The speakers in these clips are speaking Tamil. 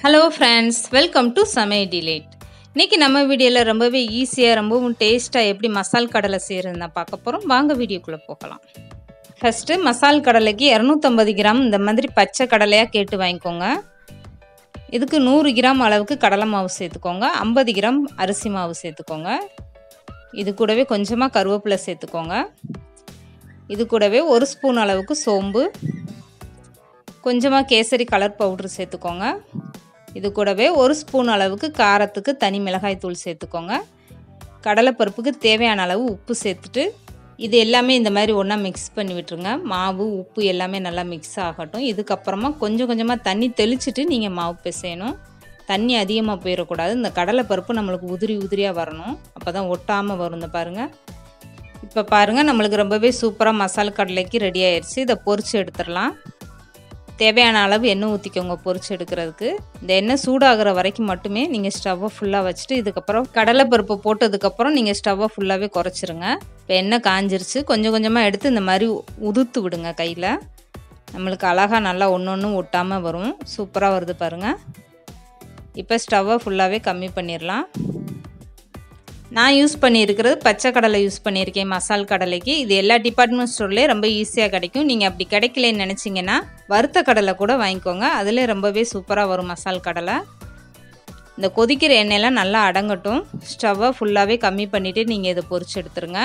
hello friends welcome to Samayal delight இன்றைக்கி நம்ம வீடியோவில் ரொம்பவே ஈஸியாக ரொம்பவும் டேஸ்ட்டாக எப்படி மசால் கடலை செய்கிறதுன்னு தான் பார்க்க போகிறோம் வாங்க வீடியோக்குள்ளே போகலாம் ஃபஸ்ட்டு மசால் கடலைக்கு இரநூத்தம்பது கிராம் இந்த மாதிரி பச்சை கடலையாக கேட்டு வாங்கிக்கோங்க இதுக்கு நூறு கிராம் அளவுக்கு கடலை மாவு சேர்த்துக்கோங்க ஐம்பது கிராம் அரிசி மாவு சேர்த்துக்கோங்க இது கூடவே கொஞ்சமாக கருவேப்பிலை சேர்த்துக்கோங்க இது கூடவே ஒரு ஸ்பூன் அளவுக்கு சோம்பு கொஞ்சமாக கேசரி கலர் பவுட்ரு சேர்த்துக்கோங்க இது கூடவே ஒரு ஸ்பூன் அளவுக்கு காரத்துக்கு தனி மிளகாய் தூள் சேர்த்துக்கோங்க கடலைப்பருப்புக்கு தேவையான அளவு உப்பு சேர்த்துட்டு இது எல்லாமே இந்த மாதிரி ஒன்றா மிக்ஸ் பண்ணி விட்டுருங்க மாவு உப்பு எல்லாமே நல்லா மிக்ஸ் ஆகட்டும் இதுக்கப்புறமா கொஞ்சம் கொஞ்சமாக தண்ணி தெளிச்சிட்டு நீங்கள் மாவு பிசையணும் தண்ணி அதிகமாக போயிடக்கூடாது இந்த கடலைப்பருப்பு நம்மளுக்கு உதிரி உதிரியாக வரணும் அப்போ தான் ஒட்டாமல் வரும் இந்த பாருங்கள் இப்போ பாருங்கள் நம்மளுக்கு ரொம்பவே சூப்பராக மசாலா கடலைக்கு ரெடி ஆயிடுச்சு இதை பொரித்து எடுத்துடலாம் தேவையான அளவு எண்ணெய் ஊற்றிக்கோங்க பொரிச்சு எடுக்கிறதுக்கு இந்த எண்ணெய் சூடாகிற வரைக்கும் மட்டுமே நீங்கள் ஸ்டவ்வை ஃபுல்லாக வச்சுட்டு இதுக்கப்புறம் கடலைப்பருப்பு போட்டதுக்கப்புறம் நீங்கள் ஸ்டவ்வை ஃபுல்லாகவே குறைச்சிருங்க இப்போ எண்ணெய் காஞ்சிருச்சு கொஞ்சம் கொஞ்சமாக எடுத்து இந்த மாதிரி உதுத்து விடுங்க கையில் நம்மளுக்கு அழகாக நல்லா ஒன்று ஒன்று ஒட்டாமல் வரும் சூப்பராக வருது பாருங்கள் இப்போ ஸ்டவ்வை ஃபுல்லாகவே கம்மி பண்ணிடலாம் நான் யூஸ் பண்ணியிருக்கிறது பச்சை கடலை யூஸ் பண்ணியிருக்கேன் மசால் கடலைக்கு இது எல்லா டிபார்ட்மெண்ட் ஸ்டோர்லேயே ரொம்ப ஈஸியாக கிடைக்கும் நீங்கள் அப்படி கிடைக்கலன்னு நினச்சிங்கன்னா வறுத்த கடலை கூட வாங்கிக்கோங்க அதில் ரொம்பவே சூப்பராக வரும் மசால் கடலை இந்த கொதிக்கிற எண்ணெயெல்லாம் நல்லா அடங்கட்டும் ஸ்டவ்வை ஃபுல்லாகவே கம்மி பண்ணிவிட்டு நீங்கள் இதை பொரிச்சு எடுத்துருங்க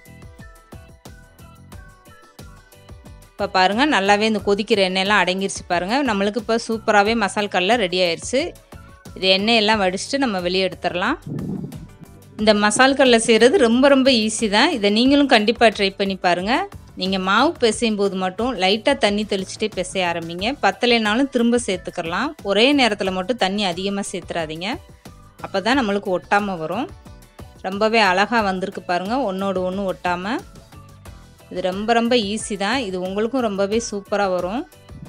இப்போ பாருங்கள் நல்லாவே இந்த கொதிக்கிற எண்ணெயெல்லாம் அடங்கிருச்சு பாருங்கள் நம்மளுக்கு இப்போ சூப்பராகவே மசால் கடலை ரெடி ஆயிடுச்சு இது எண்ணெயெல்லாம் வடிச்சிட்டு நம்ம வெளியே எடுத்துடலாம் இந்த மசால் கடலை செய்கிறது ரொம்ப ரொம்ப ஈஸி தான் இதை நீங்களும் கண்டிப்பாக ட்ரை பண்ணி பாருங்கள் நீங்கள் மாவு பிசையும் போது மட்டும் லைட்டாக தண்ணி தெளிச்சுட்டே பிசைய ஆரம்பிங்க பத்தலைனாலும் திரும்ப சேர்த்துக்கலாம் ஒரே நேரத்தில் மட்டும் தண்ணி அதிகமாக சேர்த்துறாதீங்க அப்போ தான் நம்மளுக்கு ஒட்டாமல் வரும் ரொம்பவே அழகாக வந்திருக்கு பாருங்கள் ஒன்றோடு ஒன்று ஒட்டாமல் இது ரொம்ப ரொம்ப ஈஸி தான் இது உங்களுக்கும் ரொம்பவே சூப்பராக வரும்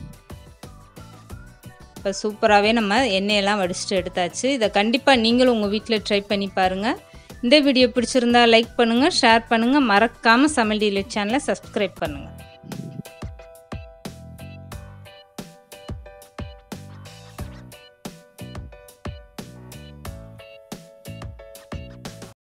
இப்போ சூப்பராகவே நம்ம எண்ணெயெல்லாம் வடிச்சிட்டு எடுத்தாச்சு இதை கண்டிப்பாக நீங்களும் உங்கள் வீட்டில் ட்ரை பண்ணி பாருங்கள் இந்த வீடியோ பிடிச்சிருந்தா லைக் பண்ணுங்கள் ஷேர் பண்ணுங்கள் மறக்காமல் சமையல் டீலர் சேனலை சப்ஸ்கிரைப் பண்ணுங்கள்